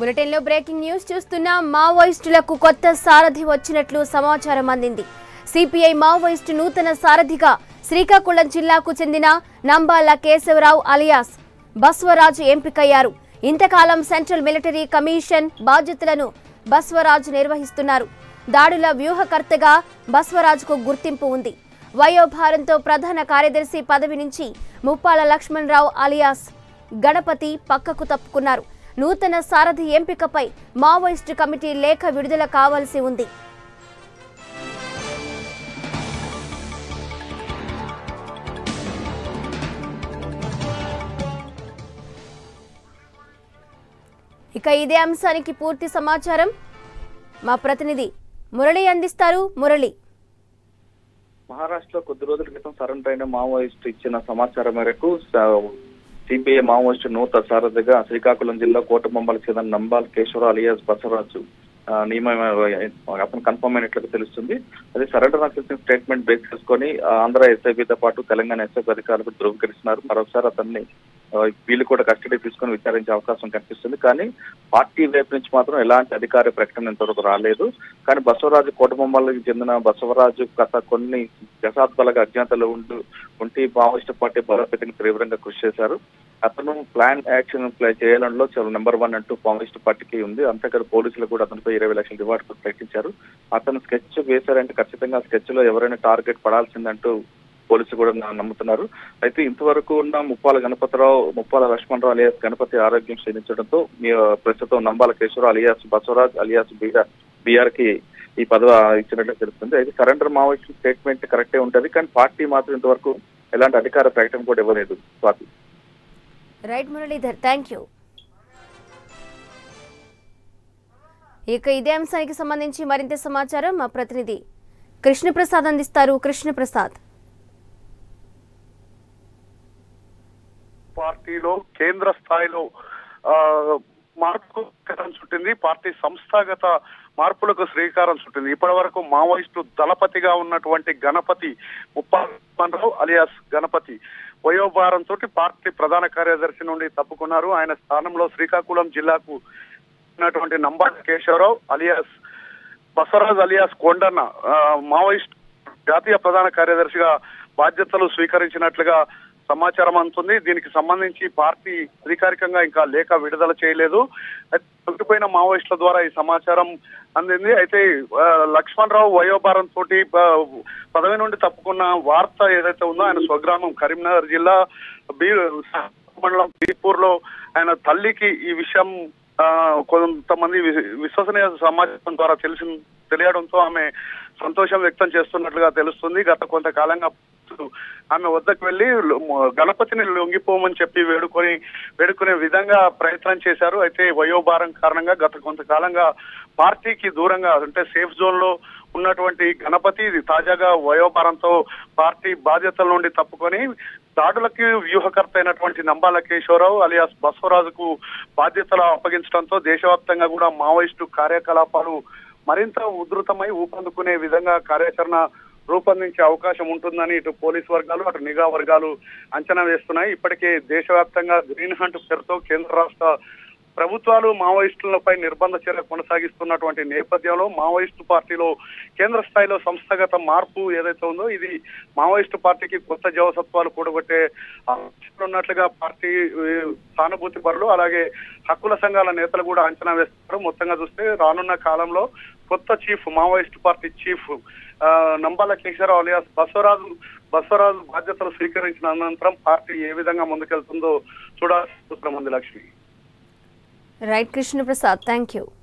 బులెటిన్లో breaking news చూస్తున్న మావోయిస్టులకు కొత్త సారథి వచ్చినట్లు సమాచారం అందింది సిపిఐ మావోయిస్టు నూతన సారథిగా శ్రీకాకుళం జిల్లాకు చెందిన నంబాల కేశవరావు అలియాస్ బస్వరాజు ఎంపికయ్యారు ఇంతకాలం సెంట్రల్ మిలిటరీ కమిషన్ బాధ్యతలను బస్వరాజు నిర్వహిస్తున్నారు దాడుల వ్యూహకర్తగా బస్వరాజుకు గుర్తింపు ఉంది వయోభారంతో ప్రధాన కార్యదర్శి పదవి నుంచి ముప్పాల లక్ష్మణరావు అలియాస్ గణపతి పక్కకు తప్పుకున్నారు నూతన సారథి ఎంపికపై మావోయిస్టు కమిటీ లేఖ విడుదల కావాల్సి ఉంది ఇక ఇదే అంశానికి పూర్తి సమాచారం మా ప్రతినిధి మురళి అందిస్తారు మురళి మహారాష్ట్రలో కొద్ది రోజుల క్రితం సరెండర్ అయిన మావోయిస్టు ఇచ్చిన సమాచారం మేరకు సిపిఐ మావోయిస్టు నూతన సారథిగా శ్రీకాకుళం జిల్లా కోటబొమ్మలకు చెందిన నంబాల్ కేశవరావు అలియాస్ బసవరాజు ఆ, నియమం అతను కన్ఫర్మ్ అయినట్లుగా తెలుస్తుంది అదే సరెండర్ చేసిన స్టేట్మెంట్ బేస్ చేసుకొని ఆ, ఆంధ్ర ఎస్ఐబితో పాటు తెలంగాణ ఎస్ఐబి అధికారులు ధృవీకరిస్తున్నారు మరోసారి అతన్ని ఆ, వీళ్ళు కూడా కస్టడీ తీసుకొని విచారించే అవకాశం కనిపిస్తుంది కానీ పార్టీ వైపు నుంచి మాత్రం ఎలాంటి అధికార ప్రకటన ఇంతవరకు రాలేదు కానీ బసవరాజు కోటబొమ్మలకు చెందిన బసవరాజు గత కొన్ని దశాబ్దాలుగా అజ్ఞాతలో ఉంటూ ఉండి మావోయిస్టు పార్టీ బలోపేతకి తీవ్రంగా కృషి చేశారు అతను ప్లాన్ యాక్షన్ ప్లే చేయడంలో చాలా నెంబర్ వన్ అంటూ కాంగ్రెస్ పార్టీకి ఉంది అంతేకాదు పోలీసులు కూడా అతనిపై ఇరవై లక్షల రివార్డ్ కూడా ప్రకటించారు అతను స్కెచ్ వేశారంటే ఖచ్చితంగా స్కెచ్ లో ఎవరైనా టార్గెట్ పడాల్సిందంటూ పోలీసులు కూడా నా- నమ్ముతున్నారు అయితే ఇంతవరకు ఉన్న ముప్పాల గణపతిరావు ముప్పాల లక్ష్మణరావు అలియాస్ గణపతి ఆరోగ్యం క్షీణించడంతో మీ ప్రస్తుతం Nambala Keshava Rao alias Basavaraj alias B R B R కి ఈ పదవి ఇచ్చినట్లు తెలుస్తుంది అయితే సరెండర్ మావోయిస్ట్ స్టేట్మెంట్ కరెక్టే ఉంటది కానీ పార్టీ మాత్రం ఇంతవరకు ఎలాంటి అధికార ప్రకటన కూడా ఇవ్వలేదు Swathi right Muralidhar thank you ఇక ఇదే అంశానికి సంబంధించి మరింత సమాచారం మా ప్రతినిధి కృష్ణప్రసాద్ అందిస్తారు కృష్ణప్రసాద్ పార్టీలో కేంద్ర స్థాయిలో ఆ, మార్పుకు శ్రీకారం చుట్టింది పార్టీ సంస్థాగత మార్పులకు శ్రీకారం చుట్టింది ఇప్పటి వరకు మావోయిస్టు దళపతిగా ఉన్నటువంటి గణపతి ముప్పారావు అలియాస్ గణపతి వయోభారంతో పార్టీ ప్రధాన కార్యదర్శి నుండి తప్పుకున్నారు ఆయన స్థానంలో శ్రీకాకుళం జిల్లాకు ఉన్నటువంటి నంబాల కేశవరావు అలియాస్ బసవరాజ్ అలియాస్ కొండన్న ఆ, మావోయిస్ట్ జాతీయ ప్రధాన కార్యదర్శిగా బాధ్యతలు స్వీకరించినట్లుగా సమాచారం అందుతుంది దీనికి సంబంధించి పార్టీ అధికారికంగా ఇంకా లేఖ విడుదల చేయలేదు అయితే తొలగిపోయిన మావోయిస్టుల ద్వారా ఈ సమాచారం అందింది అయితే ఆ, లక్ష్మణ్ రావు వయోభారం తోటి ఆ, పదవి నుండి తప్పుకున్న వార్త ఏదైతే ఉందో ఆయన స్వగ్రామం కరీంనగర్ జిల్లా బీ మండలం బీపూర్ లో ఆయన తల్లికి ఈ విషయం ఆ, కొంతమంది వి- విశ్వసనీయ సమాచారం ద్వారా తెలిసి తెలియడంతో ఆమె సంతోషం వ్యక్తం చేస్తున్నట్లుగా తెలుస్తుంది గత కొంతకాలంగా ఆమె వద్దకు వెళ్లి గణపతిని లొంగిపోమని చెప్పి వేడుకొని వేడుకునే విధంగా ప్రయత్నం చేశారు అయితే వయోభారం కారణంగా గత కొంతకాలంగా పార్టీకి దూరంగా అంటే సేఫ్ జోన్ లో ఉన్నటువంటి గణపతి ఇది తాజాగా వయోభారంతో పార్టీ బాధ్యతల నుండి తప్పుకొని దాడులకి వ్యూహకర్త అయినటువంటి నంబాల కేశవరావు అలియాస్ బసవరాజుకు బాధ్యతలు అప్పగించడంతో దేశవ్యాప్తంగా కూడా మావోయిస్టు కార్యకలాపాలు మరింత ఉధృతమై ఊపందుకునే విధంగా కార్యాచరణ రూపొందించే అవకాశం ఉంటుందని ఇటు పోలీస్ వర్గాలు అటు నిఘా వర్గాలు అంచనా వేస్తున్నాయి ఇప్పటికే దేశవ్యాప్తంగా గ్రీన్ హంట్ పేరుతో కేంద్ర రాష్ట్ర ప్రభుత్వాలు మావోయిస్టులపై నిర్బంధ చర్య కొనసాగిస్తున్నటువంటి నేపథ్యంలో మావోయిస్టు పార్టీలో కేంద్ర స్థాయిలో సంస్థాగత మార్పు ఏదైతే ఉందో ఇది మావోయిస్టు పార్టీకి కొత్త జవసత్వాలు కూడగొట్టే అవకాశాలు ఉన్నట్లుగా పార్టీ ఏ, సానుభూతి పరులు అలాగే హక్కుల సంఘాల నేతలు కూడా అంచనా వేస్తున్నారు మొత్తంగా చూస్తే రానున్న కాలంలో కొత్త చీఫ్ మావోయిస్టు పార్టీ చీఫ్ ఆ, నంబాల కేశవరావు అలియాస్ బసవరాజు బసవరాజు బాధ్యతలు స్వీకరించిన అనంతరం పార్టీ ఏ విధంగా ముందుకెళ్తుందో చూడాల్సి ఉంది Lakshmi right Krishna Prasad thank you